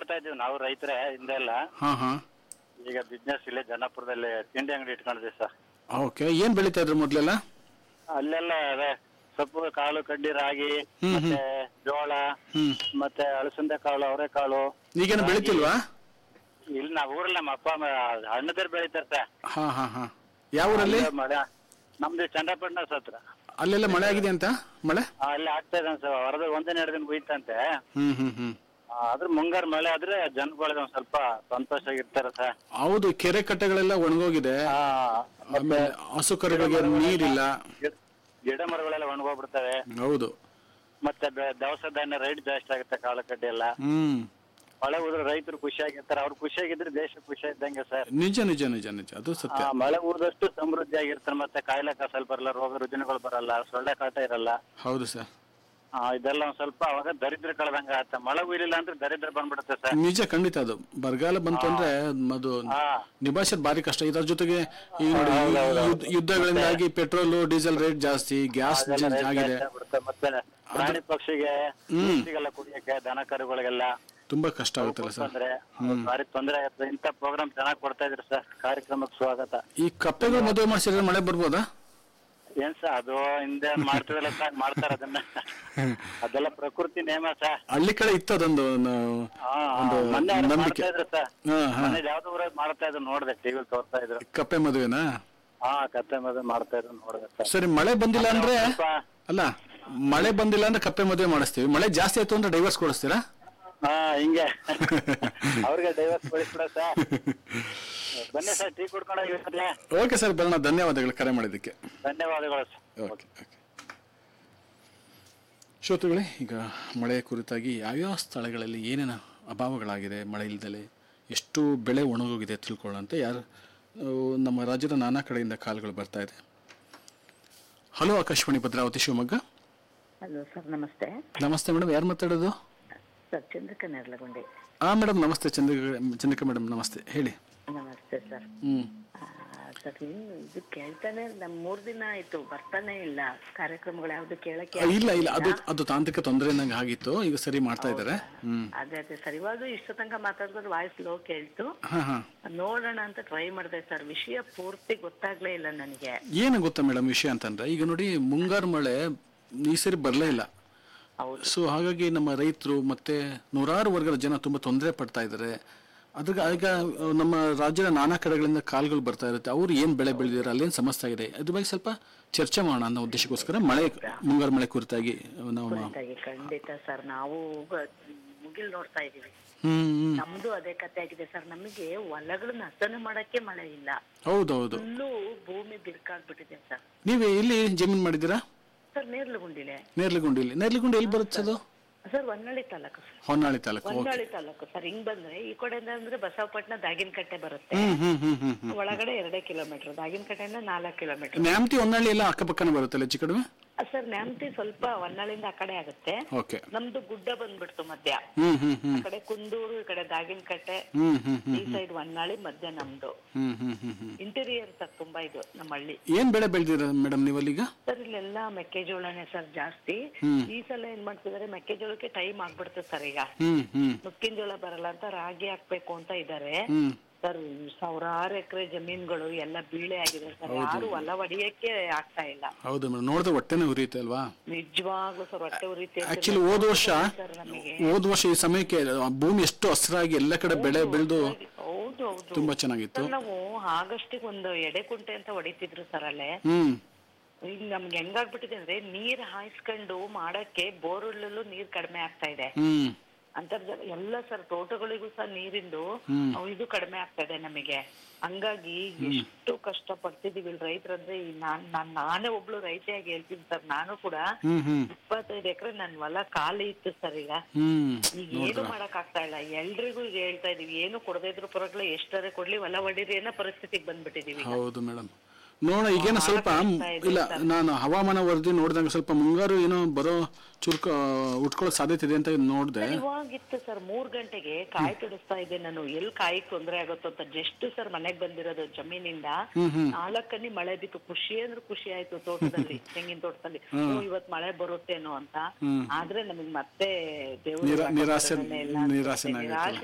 ಮಾಡ್ತಾ ಇದೀವಿ ನಾವು ರೈತರೇ ಹಿಂದೆಲ್ಲ ಹಾ ಹಾ ಈಗ ಬಿಸ್ನೆಸ್ ಇಲ್ಲೇ ಜನ್ನಪುರದಲ್ಲಿ ತಿಂಡಿ ಅಂಗಡಿ ಇಟ್ಕೊಂಡಿದ್ದೀವಿ ಸರ್ ಓಕೆ ಏನ್ ಬೆಳೀತಾ ಇದ್ರು ಮೊದ್ಲೆಲ್ಲ ಅಲ್ಲೆಲ್ಲ ಅದೇ ಸೊಪ್ಪು ಕಾಳು ಕಡ್ಡಿ ರಾಗಿ ಹ್ಮ್, ಮತ್ತೆ ಜೋಳ ಹ್ಮ್ ಮತ್ತೆ ಅಳಸಂದೆ ಕಾಳು ಅವರೆಕಾಳು ಈಗೇನು ಬೆಳಿತಿಲ್ವಾ ಇಲ್ಲಿ ನಾವು ಊರಲ್ಲಿ ನಮ್ಮ ಅಪ್ಪ ಅಮ್ಮ ಹಣ್ಣದರ್ ಬೆಳಿತಾರೆ ಸರ್ ಹಾ ಹಾ ಹಾ ಯಾವ ಊರಲ್ಲಿ ಅಲ್ಲೇ ಮಳೆ ನಮ್ದು ಚಂದ್ರಪಟ್ಟಣ ಹತ್ರ ಅಲ್ಲೆಲ್ಲ ಮಳೆ ಆಗಿದೆ ಅಂತ ಮಳೆ ಆ, ಅಲ್ಲಿ ಆಗ್ತಾ ಇದೆ ಸರ್ ಹೊರದ ಒಂದಿನ ಎರಡು ದಿನ ಬೀಳ್ತಂತೆ ಹ್ಮ್ ಹ್ಮ್ ಹ್ಮ್ ಆ, ಆದ್ರೆ ಮುಂಗಾರು ಮಳೆ ಆದ್ರೆ ಜನಗಳಿಗೆ ಒಂದ್ ಸ್ವಲ್ಪ ಸಂತೋಷವಾಗಿರ್ತಾರೆ ಸರ್ ಹೌದು ಕೆರೆ ಕಟ್ಟೆಗಳೆಲ್ಲ ಒಣಗೋಗಿದೆ ಆ, ಮತ್ತೆ ಆಮೇಲೆ ಹಸು ಕರುಗಳಿಗೆ ನೀರಿಲ್ಲ ಗಿಡ- ಗಿಡ ಮರಗಳೆಲ್ಲ ಒಣಗೋಗ್ಬಿಡ್ತವೆ ಹೌದು ಮತ್ತೆ ಬೆ- ದವಸ ಧಾನ್ಯ ರೈಟ್ ಜಾಸ್ತಿ ಆಗುತ್ತೆ ಕಾಲಕಡ್ಡಿ ಎಲ್ಲ ಹ್ಮ್ ಮಳೆ ಹೋದ್ರೆ ರೈತರು ಖುಷಿಯಾಗಿರ್ತಾರೆ ಅವ್ರು ಖುಷಿಯಾಗಿದ್ರೆ ದೇಶ ಖುಷಿ ಇದ್ದಂಗೆ ಸರ್ ನಿಜ ನಿಜ ನಿಜ ನಿಜ ಅದು ಸತ್ಯ ಆ, ಮಳೆ ಊದಷ್ಟು ಸಮೃದ್ಧಿ ಆಗಿರ್ತಾರೆ ಮತ್ತೆ ಕಾಯಿಲೆ ಕಸಲ್ ಬರಲ್ಲ ರೋಗ ರುಜಿನಗಳು ಬರಲ್ಲ ಸೊಳ್ಳೆ ಕಾಟ ಇರಲ್ಲ ಹೌದು ಸರ್ ಆ, ಇದೆಲ್ಲ ಒಂದ್ ಸ್ವಲ್ಪ ಅವಾಗ ದರಿದ್ರ ಕಳೆದಂಗ ಆಗುತ್ತೆ ಮಳೆ ಉಯ್ಲಿಲ್ಲ ಅಂದ್ರೆ ದರಿದ್ರ ಬಂದ್ಬಿಡುತ್ತೆ ಸರ್ ನಿಜ ಖಂಡಿತ ಅದು ಬರಗಾಲ ಬಂತು ಅಂದ್ರೆ ಅದು ಹಾ ನಿಭಾಯಿಸೋದು ಭಾರಿ ಕಷ್ಟ ಇದರ ಜೊತೆಗೆ ಈಗ ನೋಡಿ ಯುದ್ಧ- ಯುದ್ಧಗಳಿಂದಾಗಿ ಪೆಟ್ರೋಲ್ ಡೀಸೆಲ್ ರೇಟ್ ಜಾಸ್ತಿ ಗ್ಯಾಸ್ ಅದೆಲ್ಲ rate ಆಗಿದೆ ಜಾಸ್ತಿ ಆಗ್ಬಿಡುತ್ತೆ. ಮತ್ತೆ ಪ್ರಾಣಿ ಪಕ್ಷಿಗೆ ಹ್ಮ್. ಸಿಗಲ್ಲ ಕುಡಿಯಕ್ಕೆ ದನ ಕರುಗಳಿಗೆಲ್ಲ ತುಂಬಾ ಕಷ್ಟ ಆಗುತ್ತಲ್ಲ ಸರ್ ತೊಂದ್ರೆ ಭಾರಿ ತೊಂದರೆ ಆಗುತ್ತೆ ಇಂಥ ಪ್ರೋಗ್ರಾಮ್ ಚೆನ್ನಾಗಿ ಕೊಡ್ತಾ ಇದ್ರಿ ಸರ್ ಕಾರ್ಯಕ್ರಮಕ್ಕೆ ಸ್ವಾಗತ ಈ ಕಪ್ಪೆಗಳು ಮದುವೆ ಮಾಡಿಸಿದ್ರೆ ಮಳೆ ಬರ್ಬೋದಾ ಏನ್ ಸರ್ ಅದು ಹಿಂದೆ ಮಾಡ್ತಿದಲ್ಲ ಸರ್ ಮಾಡ್ತಾರ ಅದನ್ನ ಅದೆಲ್ಲ ಪ್ರಕೃತಿ ನೇಮ ಸರ್ ಹಳ್ಳಿ ಕಡೆ ಇತ್ತು ಅದೊಂದು ನಾವು- ಹಾ, ಒಂದು ಮೊನ್ನೆ ಅವ್ರು ನಂಬಿಕೆ ಮಾಡ್ತಾ ಇದ್ರು ಸರ್ ಹಾ ಹಾ ಮೊನ್ನೆ ಯಾವ್ದೋ ಊರಾಗ ಮಾಡ್ತಾ ಇದ್ರು ನೋಡ್ದೆ ಟಿವಿ ತೋರ್ತಾ ಇದ್ರು ಕಪ್ಪೆ ಮದುವೆನಾ ಹಾ ಕತ್ತೆ ಮದುವೆ ಮಾಡ್ತಾ ಇದ್ರು ನೋಡ್ದೆ ಸರ್ ಸರಿ ಮಳೆ ಬಂದಿಲ್ಲ ಅಂದ್ರೆ ಸ್ವಲ್ಪ ಅಲ್ಲ ಮಳೆ ಬಂದಿಲ್ಲ ಅಂದ್ರೆ ಕಪ್ಪೆ ಮದುವೆ ಮಾಡಿಸ್ತೀವಿ ಮಳೆ ಜಾಸ್ತಿ ಆಯ್ತು ಅಂದ್ರೆ ಡೈವರ್ಸ್ ಕೊಡಿಸ್ತೀರಾ ಹಾ ಹಿಂಗೆ ಅವ್ರಿಗೆ ಡೈವರ್ಸ್ ಕೊಡಿಸ್ಬಿಡ ಸರ್ ಬನ್ನಿ ಸರ್ ಟೀ ಕುಡ್ಕೊಂಡು ಹೋಗಿರ್ತಾರೆ ಓಕೆ ಸರ್ ಬರೋಣ ಧನ್ಯವಾದಗಳು ಕರೆ ಮಾಡಿದ್ದಕ್ಕೆ ಧನ್ಯವಾದಗಳು ಸರ್ ಓಕೆ ಓಕೆ ಶ್ರೋತೃಗಳೇ ಈಗ ಮಳೆ ಕುರಿತಾಗಿ ಯಾವ್ಯಾವ ಸ್ಥಳಗಳಲ್ಲಿ ಏನೇನು ಅಭಾವಗಳಾಗಿದೆ ಮಳೆ ಇಲ್ದಲೆ ಎಷ್ಟು ಬೆಳೆ ಒಣಗೋಗಿದೆ ತಿಳ್ಕೊಳ್ಳೋಂತ ಯಾರು ಆ, ನಮ್ಮ ರಾಜ್ಯದ ನಾನಾ ಕಡೆಯಿಂದ ಕಾಲ್ಗಳು ಬರ್ತಾ ಇದೆ hello Akashvani Bhadravati Shivamogga hello sir ನಮಸ್ತೆ ನಮಸ್ತೆ ಮೇಡಮ್ ಯಾರು ಮಾತಾಡೋದು ಸರ್ ಚಂದ್ರಕ ನೆರ್ಲಗುಂಡಿ ಹಾಂ ಮೇಡಮ್ ನಮಸ್ತೆ ಚಂದ್ರಿಕ ಚಂದ್ರಿಕಾ ಮೇಡಮ್ ನಮಸ್ತೆ ಹೇಳಿ ನಮಸ್ತೆ ಸರ್ ಹ್ಞೂ ಆ, ಸರ್ ಏನು ಇದು ಕೇಳ್ತಾನೆ ನಮ್ ಮೂರ್ ದಿನ ಆಯ್ತು ಬರ್ತಾನೆ ಇಲ್ಲ ಕಾರ್ಯಕ್ರಮಗಳು ಯಾವ್ದು ಕೇಳಕ್ಕೆ ಇಲ್ಲ ಇಲ್ಲ ಅದು ಅದು ತಾಂತ್ರಿಕ ತೊಂದರೆ ನಂಗೆ ಆಗಿತ್ತು ಈಗ ಸರಿ ಮಾಡ್ತಾ ಇದ್ದಾರೆ ಹ್ಞೂ ಅದೇ ಅದೇ ಸರ್ ಇವಾಗ ಇಷ್ಟ ತನಕ ಮಾತಾಡಿದ್ರೆ ವಾಯ್ಸ್ ಲೋ ಕೇಳ್ತು ಹಾಂ ಹಾಂ ನೋಡೋಣ ಅಂತ ಟ್ರೈ ಮಾಡಿದೆ ಸರ್ ವಿಷಯ ಪೂರ್ತಿ ಗೊತ್ತಾಗ್ಲೇ ಇಲ್ಲ ನನಗೆ ಏನು ಗೊತ್ತಾ ಮೇಡಮ್ ವಿಷಯ ಅಂತಂದ್ರೆ ಈಗ ನೋಡಿ ಮುಂಗಾರು ಮಳೆ ಈ ಸರಿ ಬರಲೇ ಇಲ್ಲ ಹೌದು ಸೊ ಹಾಗಾಗಿ ನಮ್ಮ ರೈತರು ಮತ್ತೆ ನೂರಾರು ವರ್ಗದ ಜನ ತುಂಬ ತೊಂದರೆ ಪಡ್ತಾ ಇದ್ದಾರೆ ಅದ್ರಾಗ ಈಗ ಆ, ನಮ್ಮ ರಾಜ್ಯದ ನಾನಾ ಕಡೆಗಳಿಂದ ಕಾಲ್ಗಳು ಬರ್ತಾ ಇರುತ್ತೆ ಅವ್ರು ಏನು ಬೆಳೆ ಬೆಳೆದಿದ್ದಾರೆ ಅಲ್ಲೇನು ಸಮಸ್ಯೆ ಆಗಿದೆ ಇದ್ರ ಬಗ್ಗೆ ಸ್ವಲ್ಪ ಚರ್ಚೆ ಮಾಡೋಣ ಅನ್ನೋ ಉದ್ದೇಶಕ್ಕೋಸ್ಕರ ಮಳೆ ಮುಂಗಾರು ಮಳೆ ಕುರಿತಾಗಿ ನಾವು ಕುರಿತಾಗಿ ಖಂಡಿತ ಸರ್ ನಾವು ಗ- ಮುಗಿಲ್ ನೋಡ್ತಾ ಇದೀವಿ ಹ್ಮ್ ಹ್ಮ್. ನಮ್ದು ಅದೇ ಕತೆ ಆಗಿದೆ ಸರ್ ನಮಗೆ ಹೊಲಗಳನ್ನ ಹಸನು ಮಾಡಕ್ಕೆ ಮಳೆ ಇಲ್ಲ ಹೌದೌದು ಫುಲ್ಲು ಭೂಮಿ ಬಿರ್ಕಾಗ್ಬಿಟ್ಟಿದೆ ಸರ್ ನೀವು ಎಲ್ಲಿ ಜಮೀನು ಮಾಡಿದ್ದೀರಾ ಸರ್ ನೇರ್ಲಗುಂಡಿಲೆ ನೇರ್ಲಿಗುಂಡಿಲಿ ನೇರ್ಲಿಗುಂಡಿ ಎಲ್ಲಿ ಬರುತ್ತೆ ಅದು ಸರ್ ಹೊನ್ನಾಳಿ ತಾಲೂಕು ಸರ್ ಹೊನ್ನಾಳಿ ತಾಲೂಕು ಓಕೆ ಹೊನ್ನಾಳಿ ತಾಲೂಕು ಸರ್ ಹಿಂಗ್ ಬಂದ್ರೆ ಈ ಕಡೆಯಿಂದ ಅಂದ್ರೆ ಬಸವಪಟ್ಟಣ ದಾಗಿನಕಟ್ಟೆ ಬರುತ್ತೆ ಹ್ಮ್ ಹ್ಮ್ ಹ್ಮ್ ಹ್ಮ್ ಹ್ಮ್ ಒಳಗಡೆ ಎರಡೇ ಕಿಲೋಮೀಟರ್ ದಾಗಿನಕಟ್ಟೆಯಿಂದ ನಾಲ್ಕು ಕಿಲೋಮೀಟರ್ ನ್ಯಾಮತಿ ಹೊನ್ನಾಳಿ ಎಲ್ಲ ಅಕ್ಕಪಕ್ಕನೇ ಬರುತ್ತಲ್ಲ ಹೆಚ್ಚು ಕಡಿಮೆ ಸರ್ ನ್ಯಾಮತಿ ಸ್ವಲ್ಪ ಹೊನ್ನಾಳಿಂದ ಆ ಕಡೆ ಆಗುತ್ತೆ ಓಕೆ ನಮ್ದು ಗುಡ್ಡ ಬಂದ್ಬಿಡ್ತು ಮಧ್ಯ ಹ್ಮ್ ಹ್ಮ್ ಹ್ಮ್ ಆ ಕಡೆ ಕುಂದೂರು ಈ ಕಡೆ ದಾಗಿನಕಟ್ಟೆ ಹ್ಮ್ ಹ್ಮ್ ಹ್ಮ್ ಈ ಸೈಡ್ ಹೊನ್ನಾಳಿ ಮಧ್ಯ ನಮ್ದು ಹ್ಮ್ ಹ್ಮ್ ಹ್ಮ್ ಹ್ಮ್ ಇಂಟೀರಿಯರ್ ಸರ್ ತುಂಬಾ ಇದು ನಮ್ಮ ಹಳ್ಳಿ ಏನ್ ಬೆಳೆ ಬೆಳೆದಿರ ಮೇಡಮ್ ನೀವಲ್ಲೀಗ ಸರ್ ಇಲ್ಲೆಲ್ಲ ಮೆಕ್ಕೆಜೋಳನೇ ಸರ್ ಜಾಸ್ತಿ ಹ್ಮ್. ಈ ಸಲ ಏನ್ ಮಾಡ್ತಿದಾರೆ ಮೆಕ್ಕೆಜೋಳಕ್ಕೆ ಟೈಮ್ ಆಗ್ಬಿಡ್ತದೆ ಸರ್ ಈಗ ಹ್ಮ್ ಹ್ಮ್ ನುಕ್ಕಿನ ಜೋಳ ಬರಲ್ಲ ಅಂತ ರಾಗಿ ಹಾಕ್ಬೇಕು ಅಂತ ಇದಾರೆ ಹ್ಮ್ ಸರ್ ಸಾವಿರಾರು ಎಕರೆ ಜಮೀನುಗಳು ಎಲ್ಲ ಬೀಳೆ ಆಗಿದೆ ಸರ್ ಯಾರು ಹೊಲ ಹೊಡಿಯಕ್ಕೆ ಆಗ್ತಾ ಇಲ್ಲ ಹೌದು ಮೇಡಮ್ ನೋಡಿದ್ರೆ ಹೊಟ್ಟೆನೇ ಉರಿಯುತ್ತೆ ಅಲ್ವಾ ನಿಜವಾಗ್ಲೂ ಸರ್ ಹೊಟ್ಟೆ ಉರಿತಿ ಆಕ್ಚುಲಿ ಹೋದ ವರ್ಷ ಸರ್ ನಮಗೆ ಹೋದ ವರ್ಷ ಈ ಸಮಯಕ್ಕೆ ಆ ಭೂಮಿ ಎಷ್ಟು ಹಸಿರಾಗಿ ಎಲ್ಲ ಕಡೆ ಬೆಳೆ ಬೆಳೆದು ಹೌದು ಹೌದು ತುಂಬಾ ಚೆನ್ನಾಗಿತ್ತು ಸರ್ ನಾವು ಆಗಸ್ಟಿಗೆ ಒಂದು ಎಡೆಕುಂಟೆ ಅಂತ ಹೊಡಿತಿದ್ರು ಸರ್ ಅಲ್ಲೇ ಹ್ಮ್ ಈಗ ನಮ್ಗೆ ಹೆಂಗಾಗ್ಬಿಟ್ಟಿದೆ ಅಂದ್ರೆ ನೀರ್ ಹಾಯಿಸ್ಕೊಂಡು ಮಾಡಕ್ಕೆ ಬೋರ್ವೆಲ್ಲೂ ನೀರ್ ಕಡಿಮೆ ಆಗ್ತಾ ಇದೆ ಹ್ಮ್ ಅಂತರ್ಜಲ ಎಲ್ಲ ಸರ್ ತೋಟಗಳಿಗೂ ಸಹ ನೀರಿಂದು ಅವು ಇದು ಕಡಿಮೆ ಆಗ್ತಾ ಇದೆ ನಮಗೆ ಹಂಗಾಗಿ ಎಷ್ಟು ಕಷ್ಟ ಪಡ್ತಿದೀವಿ ಇಲ್ಲಿ ರೈತರಂದ್ರೆ ಈ ನಾನ್ ನಾನ್ ನಾನೇ ಒಬ್ಳು ರೈತೆಯಾಗಿ ಹೇಳ್ತೀನಿ ಸರ್ ನಾನು ಕೂಡ ಹ್ಮ್ ಹ್ಮ್ ಇಪ್ಪತ್ತೈದು ಎಕರೆ ನನ್ ಹೊಲ ಖಾಲಿ ಇತ್ತು ಸರ್ ಈಗ ಹ್ಮ್ ಈಗ ಏನು ಮಾಡಕ್ ಆಗ್ತಾ ಇಲ್ಲ ಎಲ್ರಿಗೂ ಈಗ ಹೇಳ್ತಾ ಇದೀವಿ ಏನು ಕೊಡದೇ ಇದ್ರು ಪರವಾಗಿಲ್ಲ ಎಷ್ಟರೇ ಕೊಡ್ಲಿ ಹೊಲ ಹೊಡೀರಿ ಅನ್ನೋ ಪರಿಸ್ಥಿತಿಗೆ ಬಂದ್ಬಿಟ್ಟಿದೀವಿ ಈಗ. ಹೌದು ಮೇಡಮ್ ನೋಡೋಣ ಈಗೇನೋ ಸ್ವಲ್ಪ ಆಗ್ತಾ ಇದೆ ಇಲ್ಲ ನಾನು ಹವಾಮಾನ ವರದಿ ನೋಡಿದಾಗ ಸ್ವಲ್ಪ ಮುಂಗಾರು ಏನೋ ಬರೋ ಚುರುಕ ಉಟ್ಕೊಳ್ಳೋ ಸಾಧ್ಯತೆ ಇದೆ ಅಂತ ನೋಡಿದೆ ಇವಾಗಿತ್ತು ಸರ್ ಮೂರ್ ಗಂಟೆಗೆ ಕಾಯಿ ತುಡಿಸ್ತಾ ಇದ್ದೆ ನಾನು ಎಲ್ಲಿ ಕಾಯಿ ತೊಂದ್ರೆ ಆಗುತ್ತೋ ಅಂತ ಜಸ್ಟ್ ಸರ್ ಮನೆಗ್ ಬಂದಿರೋದು ಜಮೀನಿಂದ ನಾಲ್ಕನಿ ಮಳೆ ಬಿತ್ತು ಖುಷಿ ಅಂದ್ರೆ ಖುಷಿ ಆಯ್ತು ತೋಟದಲ್ಲಿ ತೆಂಗಿನ ತೋಟದಲ್ಲಿ ಓ, ಇವತ್ ಮಳೆ ಬರುತ್ತೇನೋ ಅಂತ ಆದ್ರೆ ನಮಗ್ ಮತ್ತೆ ದೇವ್ರು ನಿರಾ- ನಿರಾಸೆ- ಇಲ್ಲ ನಿರಾಸೆನೇ ಅನ್ಸುತ್ತೆ. ಆಗುತ್ತೆ.